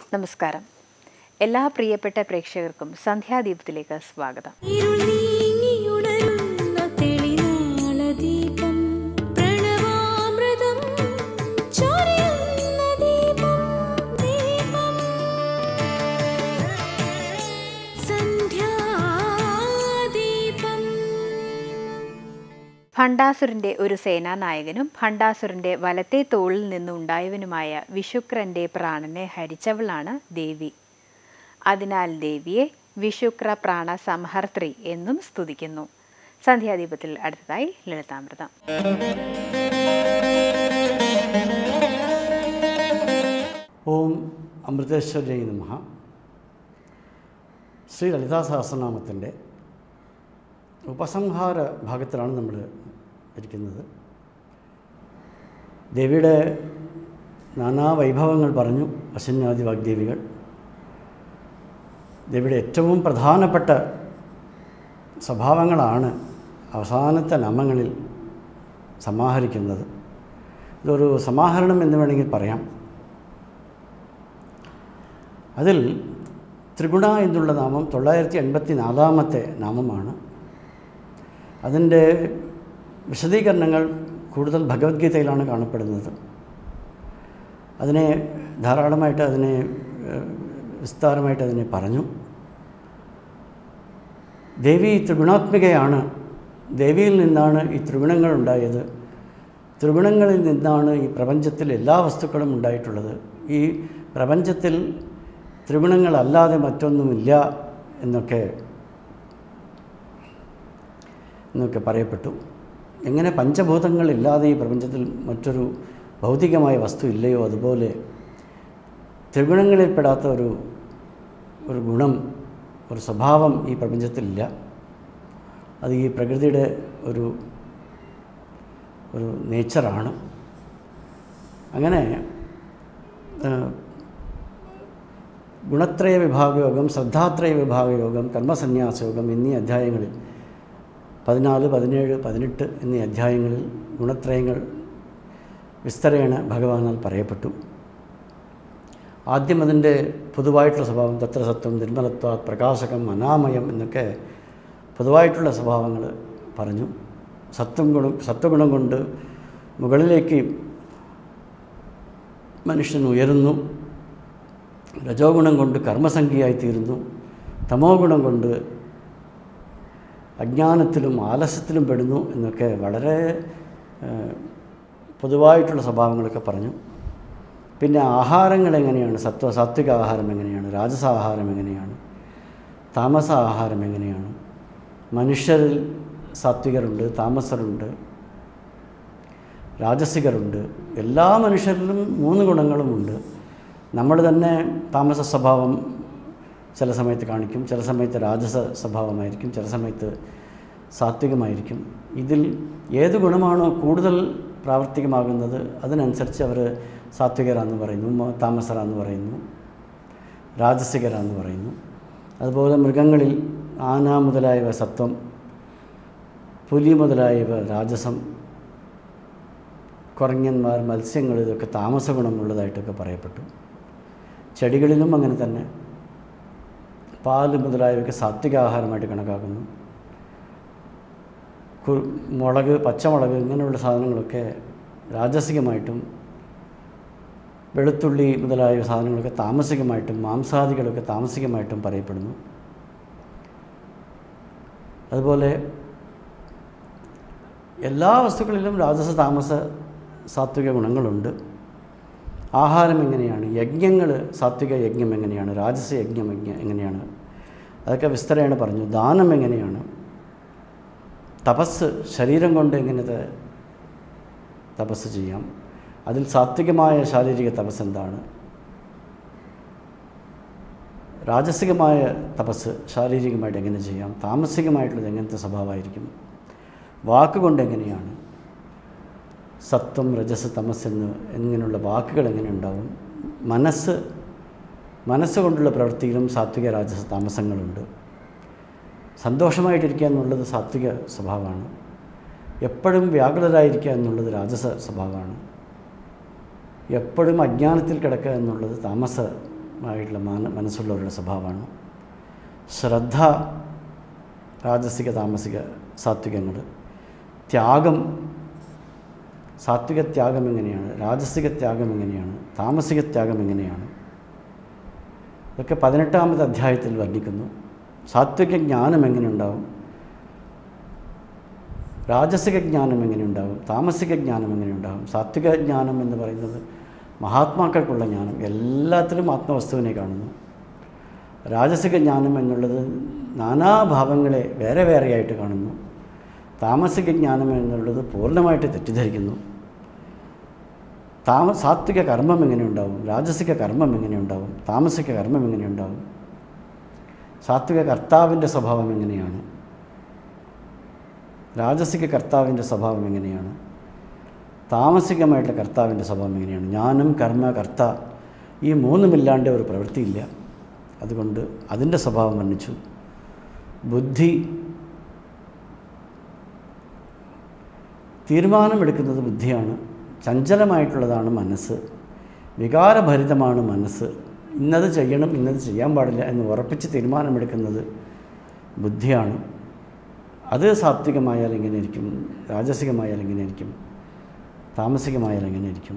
നമസ്കാരം എല്ലാ പ്രിയപ്പെട്ട പ്രേക്ഷകർക്കും സന്ധ്യാദീപത്തിലേക്ക് സ്വാഗതം ഇരുൾ നീങ്ങിയുണരുന്ന തെളിനാളദീപം പ്രണവാമൃതം ചൊരിയുന്ന ദീപം ദീപം സന്ധ്യാദീപം ഭണ്ഡാസുരന്റെ ഒരു സേനാനായകനും ഭണ്ഡാസുരന്റെ വലത്തെ തോളിൽ നിന്നുണ്ടായവനുമായ വിശുക്രന്റെ പ്രാണനെ ഹരിച്ചവളാണ് ദേവി അതിനാൽ ദേവിയെ വിശുക്ര പ്രാണ സംഹർത്രി എന്നും സ്തുതിക്കുന്നു സന്ധ്യാദീപത്തിൽ അടുത്തതായി ലളിതാമൃതം ഓം അമൃതേശ്വരൈ നമ ശ്രീ ലളിതാ സഹസ്രനാമത്തിൻ്റെ ഉപസംഹാര ഭാഗത്തിലാണ് നമ്മൾ ഇരിക്കുന്നത് ദേവിയുടെ നാനാ വൈഭവങ്ങൾ പറഞ്ഞു അശന്യാദി വാഗ്ദേവികൾ ദേവിയുടെ ഏറ്റവും പ്രധാനപ്പെട്ട സ്വഭാവങ്ങളാണ് അവസാനത്തെ നാമങ്ങളിൽ സമാഹരിക്കുന്നത് ഇതൊരു സമാഹരണം എന്ന് വേണമെങ്കിൽ പറയാം അതിൽ ത്രിഗുണ എന്നുള്ള നാമം തൊള്ളായിരത്തി എൺപത്തി നാലാമത്തെ നാമമാണ് അതിൻ്റെ വിശദീകരണങ്ങൾ കൂടുതൽ ഭഗവത്ഗീതയിലാണ് കാണപ്പെടുന്നത് അതിനെ ധാരാളമായിട്ട് അതിനെ ഏഹ്, വിസ്താരമായിട്ട് അതിനെ പറഞ്ഞു ദേവി ത്രിഗുണാത്മികയാണ് ദേവിയിൽ നിന്നാണ് ഈ ത്രിഗുണങ്ങൾ ഉണ്ടായത് ത്രിഗുണങ്ങളിൽ നിന്നാണ് ഈ പ്രപഞ്ചത്തിൽ എല്ലാ വസ്തുക്കളും ഉണ്ടായിട്ടുള്ളത് ഈ പ്രപഞ്ചത്തിൽ ത്രിഗുണങ്ങളല്ലാതെ മറ്റൊന്നുമില്ല എന്നൊക്കെ എന്നൊക്കെ പറയപ്പെട്ടു എങ്ങനെ പഞ്ചഭൂതങ്ങളില്ലാതെ ഈ പ്രപഞ്ചത്തിൽ മറ്റൊരു ഭൗതികമായ വസ്തു ഇല്ലയോ അതുപോലെ ത്രിഗുണങ്ങളിൽപ്പെടാത്ത ഒരു ഒരു ഗുണം ഒരു സ്വഭാവം ഈ പ്രപഞ്ചത്തിലില്ല അത് ഈ പ്രകൃതിയുടെ ഒരു ഒരു നേച്ചറാണ് അങ്ങനെ ആ, ഗുണത്രയ വിഭാഗയോഗം ശ്രദ്ധാത്രയ വിഭാഗയോഗം കർമ്മസന്യാസയോഗം എന്നീ അധ്യായങ്ങളിൽ പതിനാല് പതിനേഴ് പതിനെട്ട് എന്നീ അധ്യായങ്ങളിൽ ഗുണത്രയങ്ങൾ വിസ്തരേണ ഭഗവാനാൽ പറയപ്പെട്ടു ആദ്യം അതിൻ്റെ പൊതുവായിട്ടുള്ള സ്വഭാവം തത്രസത്വം നിർമ്മലത്വ പ്രകാശകം അനാമയം എന്നൊക്കെ പൊതുവായിട്ടുള്ള സ്വഭാവങ്ങൾ പറഞ്ഞു സത്വം ഗുണം സത്വഗുണം കൊണ്ട് മുകളിലേക്ക് മനുഷ്യൻ ഉയരുന്നു രജോ ഗുണം കൊണ്ട് കർമ്മസംഖ്യയായിത്തീരുന്നു തമോ ഗുണം കൊണ്ട് അജ്ഞാനത്തിലും ആലസ്യത്തിലും പെടുന്നു എന്നൊക്കെ വളരെ ഏഹ്, പൊതുവായിട്ടുള്ള സ്വഭാവങ്ങളൊക്കെ പറഞ്ഞു പിന്നെ ആഹാരങ്ങൾ എങ്ങനെയാണ് സത്വ സാത്വിക ആഹാരം എങ്ങനെയാണ് രാജസാഹാരം എങ്ങനെയാണ് താമസ ആഹാരം എങ്ങനെയാണ് മനുഷ്യരിൽ സാത്വികരുണ്ട് താമസരുണ്ട് രാജസികരുണ്ട് എല്ലാ മനുഷ്യരിലും മൂന്ന് ഗുണങ്ങളുമുണ്ട് നമ്മൾ തന്നെ താമസ സ്വഭാവം ചില സമയത്ത് കാണിക്കും ചില സമയത്ത് രാജസ സ്വഭാവമായിരിക്കും ചില സമയത്ത് സാത്വികമായിരിക്കും ഇതിൽ ഏത് ഗുണമാണോ കൂടുതൽ പ്രാവർത്തികമാകുന്നത് അതിനനുസരിച്ച് അവർ സാത്വികരാന്ന് പറയുന്നു മ- താമസരാന്ന് പറയുന്നു രാജസികരാന്ന് പറയുന്നു അതുപോലെ മൃഗങ്ങളിൽ ആന മുതലായവ സത്വം പുലി മുതലായവ രാജസം കുരങ്ങന്മാർ മത്സ്യങ്ങൾ ഇതൊക്കെ താമസ ഗുണമുള്ളതായിട്ടൊക്കെ പറയപ്പെട്ടു ചെടികളിലും അങ്ങനെ തന്നെ പാല് മുതലായവയൊക്കെ സാത്വിക ആഹാരമായിട്ട് കണക്കാക്കുന്നു കു- മുളക് പച്ചമുളക് ഇങ്ങനെയുള്ള സാധനങ്ങളൊക്കെ രാജസികമായിട്ടും വെളുത്തുള്ളി മുതലായ സാധനങ്ങളൊക്കെ താമസികമായിട്ടും മാംസാദികളൊക്കെ താമസികമായിട്ടും പറയപ്പെടുന്നു അതുപോലെ എല്ലാ വസ്തുക്കളിലും രാജസ താമസ സാത്വിക ഗുണങ്ങളുണ്ട് ആഹാരം എങ്ങനെയാണ് യജ്ഞങ്ങൾ സാത്വിക യജ്ഞം എങ്ങനെയാണ് രാജസ യജ്ഞം എങ്ങ- എങ്ങനെയാണ് അതൊക്കെ വിസ്തരേണ പറഞ്ഞു ദാനം എങ്ങനെയാണ് തപസ് ശരീരം കൊണ്ട് എങ്ങനെ ത- തപസ് ചെയ്യാം അതിൽ സാത്വികമായ ശാരീരിക തപസ് എന്താണ് രാജസികമായ തപസ് ശാരീരികമായിട്ട് എങ്ങനെ ചെയ്യാം താമസികമായിട്ടുള്ളത് എങ്ങനത്തെ സ്വഭാവമായിരിക്കും വാക്കുകൊണ്ട് എങ്ങനെയാണ് സത്വം രജസ് തമസ് എന്ന് എന്നിങ്ങനെയുള്ള വാക്കുകൾ എങ്ങനെ ഉണ്ടാവും മനസ്സ് മനസ്സുകൊണ്ടുള്ള പ്രവൃത്തിയിലും സാത്വിക രാജസ താമസങ്ങളുണ്ട് സന്തോഷമായിട്ടിരിക്കുക എന്നുള്ളത് സാത്വിക സ്വഭാവമാണ് എപ്പോഴും വ്യാകുലരായിരിക്കുക എന്നുള്ളത് രാജസ സ്വഭാവമാണ് എപ്പോഴും അജ്ഞാനത്തിൽ കിടക്കുക എന്നുള്ളത് താമസ ആയിട്ടുള്ള മാന മനസ്സുള്ളവരുടെ സ്വഭാവമാണ് ശ്രദ്ധ രാജസിക താമസിക സാത്വികങ്ങൾ ത്യാഗം സാത്വിക ത്യാഗം എങ്ങനെയാണ് രാജസിക ത്യാഗം എങ്ങനെയാണ് താമസിക ത്യാഗം എങ്ങനെയാണ് ഇതൊക്കെ പതിനെട്ടാമത്തെ അധ്യായത്തിൽ വർണ്ണിക്കുന്നു സാത്വിക ജ്ഞാനം എങ്ങനെ ഉണ്ടാവും രാജസിക ജ്ഞാനം എങ്ങനെ ഉണ്ടാവും താമസിക ജ്ഞാനം എങ്ങനെ ഉണ്ടാവും സാത്വിക ജ്ഞാനം എന്ന് പറയുന്നത് മഹാത്മാക്കൾക്കുള്ള ജ്ഞാനം എല്ലാത്തിലും ആത്മവസ്തുവിനെ കാണുന്നു രാജസിക ജ്ഞാനം എന്നുള്ളത് നാനാഭാവങ്ങളെ വേറെ വേറെയായിട്ട് കാണുന്നു താമസിക ജ്ഞാനം എന്നുള്ളത് പൂർണ്ണമായിട്ട് തെറ്റിദ്ധരിക്കുന്നു താമ സാത്വിക കർമ്മം എങ്ങനെ ഉണ്ടാവും രാജസിക കർമ്മം എങ്ങനെ ഉണ്ടാവും താമസിക കർമ്മം എങ്ങനെ ഉണ്ടാവും സാത്വിക കർത്താവിൻ്റെ സ്വഭാവം എങ്ങനെയാണ് രാജസിക കർത്താവിൻ്റെ സ്വഭാവം എങ്ങനെയാണ് താമസികമായിട്ടുള്ള കർത്താവിൻ്റെ സ്വഭാവം എങ്ങനെയാണ് ജ്ഞാനം കർമ്മ കർത്ത ഈ മൂന്നുമില്ലാണ്ട് ഒരു പ്രവൃത്തിയില്ല അതുകൊണ്ട് അതിൻ്റെ സ്വഭാവം വർണ്ണിച്ചു ബുദ്ധി തീരുമാനമെടുക്കുന്നത് ബുദ്ധിയാണ് ചഞ്ചലമായിട്ടുള്ളതാണ് മനസ്സ് വികാരഭരിതമാണ് മനസ്സ് ഇന്നത് ചെയ്യണം ഇന്നത് ചെയ്യാൻ പാടില്ല എന്ന് ഉറപ്പിച്ച് തീരുമാനമെടുക്കുന്നത് ബുദ്ധിയാണ് അത് സാത്വികമായാൽ എങ്ങനെ ഇരിക്കും രാജസികമായാൽ എങ്ങനെ ഇരിക്കും താമസികമായാൽ എങ്ങനെ ഇരിക്കും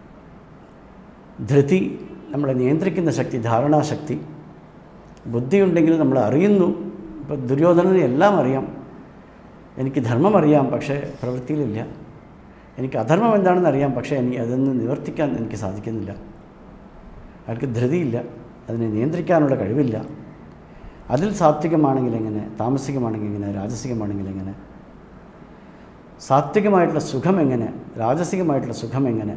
ധൃതി നമ്മളെ നിയന്ത്രിക്കുന്ന ശക്തി ധാരണാശക്തി ബുദ്ധിയുണ്ടെങ്കിൽ നമ്മൾ അറിയുന്നു ഇപ്പോൾ ദുര്യോധനന് എല്ലാം അറിയാം എനിക്ക് ധർമ്മം അറിയാം പക്ഷേ പ്രവൃത്തിയിലില്ല എനിക്ക് അധർമ്മം എന്താണെന്ന് അറിയാം പക്ഷേ എനിക്ക് അതൊന്ന് നിവർത്തിക്കാൻ എനിക്ക് സാധിക്കുന്നില്ല അയാൾക്ക് ധൃതിയില്ല അതിനെ നിയന്ത്രിക്കാനുള്ള കഴിവില്ല അതിൽ സാത്വികമാണെങ്കിൽ എങ്ങനെ താമസികമാണെങ്കിൽ എങ്ങനെ രാജസികമാണെങ്കിൽ എങ്ങനെ സാത്വികമായിട്ടുള്ള സുഖം എങ്ങനെ രാജസികമായിട്ടുള്ള സുഖം എങ്ങനെ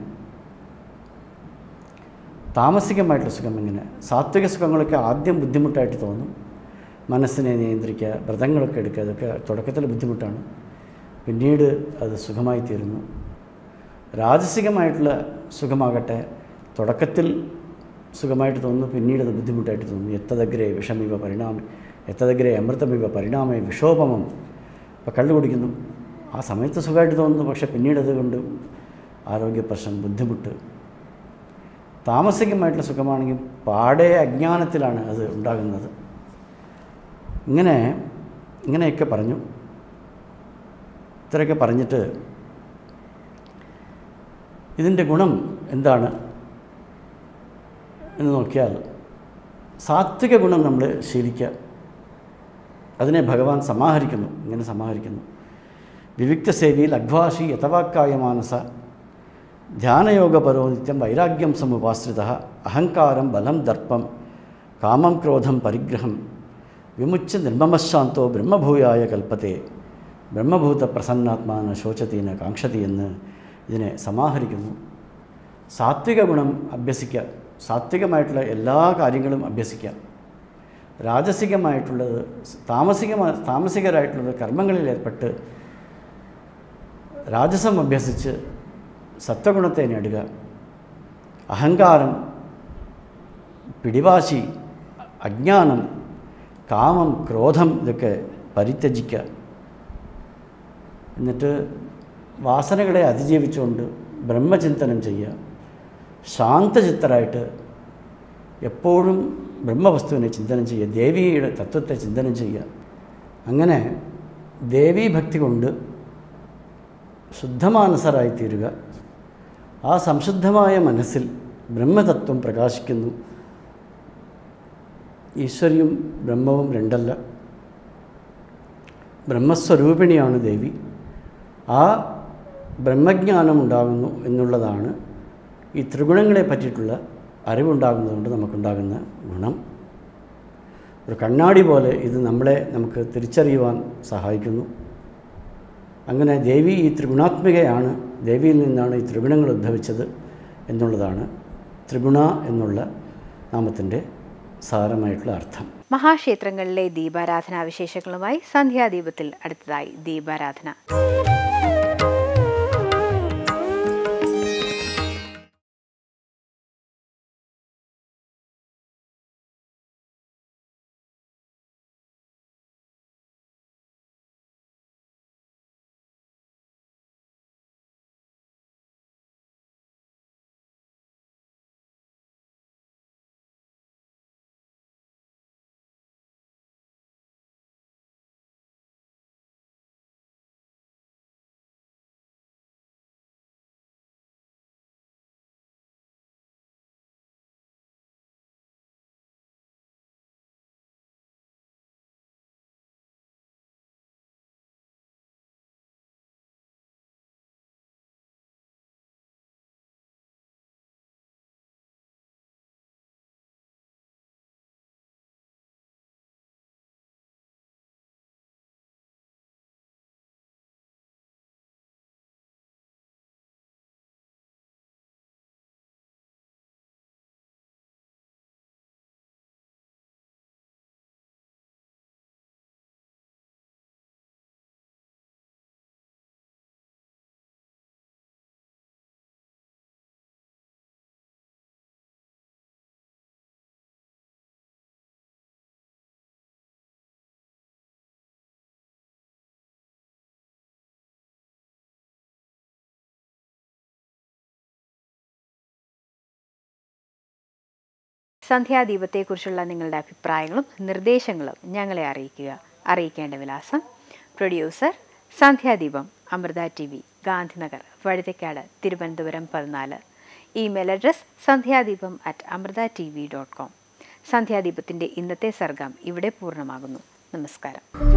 താമസികമായിട്ടുള്ള സുഖം എങ്ങനെ സാത്വിക സുഖങ്ങളൊക്കെ ആദ്യം ബുദ്ധിമുട്ടായിട്ട് തോന്നും മനസ്സിനെ നിയന്ത്രിക്കുക വ്രതങ്ങളൊക്കെ എടുക്കുക അതൊക്കെ തുടക്കത്തിൽ ബുദ്ധിമുട്ടാണ് പിന്നീട് അത് സുഖമായി തീരുന്നു രാജസികമായിട്ടുള്ള സുഖമാകട്ടെ തുടക്കത്തിൽ സുഖമായിട്ട് തോന്നുന്നു പിന്നീട് അത് ബുദ്ധിമുട്ടായിട്ട് തോന്നുന്നു എത്തതഗ്രേ വിഷമിവ പരിണാമി എത്തതഗ്രേ അമൃതമിവ പരിണാമേ വിക്ഷോഭമം ഇപ്പോൾ കള്ളു കുടിക്കുന്നു ആ സമയത്ത് സുഖമായിട്ട് തോന്നുന്നു പക്ഷേ പിന്നീട് അതുകൊണ്ട് ആരോഗ്യ പ്രശ്നം ബുദ്ധിമുട്ട് താമസികമായിട്ടുള്ള സുഖമാണെങ്കിൽ പാടെ അജ്ഞാനത്തിലാണ് അത് ഉണ്ടാകുന്നത് ഇങ്ങനെ ഇങ്ങനെയൊക്കെ പറഞ്ഞു ഇത്രയൊക്കെ പറഞ്ഞിട്ട് ഇതിൻ്റെ ഗുണം എന്താണ് എന്ന് നോക്കിയാൽ സാത്വിക ഗുണം നമ്മൾ ശീലിക്കുക അതിനെ ഭഗവാൻ സമാഹരിക്കുന്നു ഇങ്ങനെ സമാഹരിക്കുന്നു വിവിക്ത സേവിയിൽ അഗ്വാഷി യഥവാക്കായ മാനസ ധ്യാനയോഗപരോ നിത്യം വൈരാഗ്യം സമുപാശ്രിത അഹങ്കാരം ബലം ദർപ്പം കാമം ക്രോധം പരിഗ്രഹം വിമുച്ച നിർമ്മമശാന്തോ ബ്രഹ്മഭൂയായ കൽപ്പത്തെ ബ്രഹ്മഭൂത പ്രസന്നാത്മാന ശോചതീന കാക്ഷതി എന്ന് ഇതിനെ സമാഹരിക്കുന്നു സാത്വിക ഗുണം അഭ്യസിക്കുക സാത്വികമായിട്ടുള്ള എല്ലാ കാര്യങ്ങളും അഭ്യസിക്കുക രാജസികമായിട്ടുള്ളത് താമസികമായ താമസികരായിട്ടുള്ളത് കർമ്മങ്ങളിൽ ഏർപ്പെട്ട് രാജസം അഭ്യസിച്ച് സത്വഗുണത്തെ നേടുക അഹങ്കാരം പിടിവാശി അജ്ഞാനം കാമം ക്രോധം ഇതൊക്കെ പരിത്യജിക്കുക എന്നിട്ട് വാസനകളെ അതിജീവിച്ചുകൊണ്ട് ബ്രഹ്മചിന്തനം ചെയ്യുക ശാന്തചിത്തരായിട്ട് എപ്പോഴും ബ്രഹ്മവസ്തുവിനെ ചിന്തനം ചെയ്യുക ദേവിയുടെ തത്വത്തെ ചിന്തനം ചെയ്യുക അങ്ങനെ ദേവീഭക്തി കൊണ്ട് ശുദ്ധമാനസരായി തീരുക ആ സംശുദ്ധമായ മനസ്സിൽ ബ്രഹ്മതത്വം പ്രകാശിക്കുന്നു ഈശ്വരിയും ബ്രഹ്മവും രണ്ടല്ല ബ്രഹ്മസ്വരൂപിണിയാണ് ദേവി ആ ബ്രഹ്മജ്ഞാനം ഉണ്ടാകുന്നു എന്നുള്ളതാണ് ഈ ത്രിഗുണങ്ങളെ പറ്റിയിട്ടുള്ള അറിവുണ്ടാകുന്നതുകൊണ്ട് നമുക്കുണ്ടാകുന്ന ഗുണം ഒരു കണ്ണാടി പോലെ ഇത് നമ്മളെ നമുക്ക് തിരിച്ചറിയുവാൻ സഹായിക്കുന്നു അങ്ങനെ ദേവി ഈ ത്രിഗുണാത്മികയാണ് ദേവിയിൽ നിന്നാണ് ഈ ത്രിഗുണങ്ങൾ ഉദ്ഭവിച്ചത് എന്നുള്ളതാണ് ത്രിഗുണ എന്നുള്ള നാമത്തിൻ്റെ സാരമായിട്ടുള്ള അർത്ഥം മഹാക്ഷേത്രങ്ങളിലെ ദീപാരാധനാ വിശേഷങ്ങളുമായി സന്ധ്യാദീപത്തിൽ അടുത്തതായി ദീപാരാധന സന്ധ്യാദീപത്തെക്കുറിച്ചുള്ള നിങ്ങളുടെ അഭിപ്രായങ്ങളും നിർദ്ദേശങ്ങളും ഞങ്ങളെ അറിയിക്കുക അറിയിക്കേണ്ട വിലാസം producer Sandhyadeepam Amrita T V Gandhinagar Vazhuthacaud Thiruvananthapuram പതിനാല് email address Sandhyadeepam at Amrita T V dot com സന്ധ്യാദീപത്തിൻ്റെ ഇന്നത്തെ സർഗം ഇവിടെ പൂർണ്ണമാകുന്നു നമസ്കാരം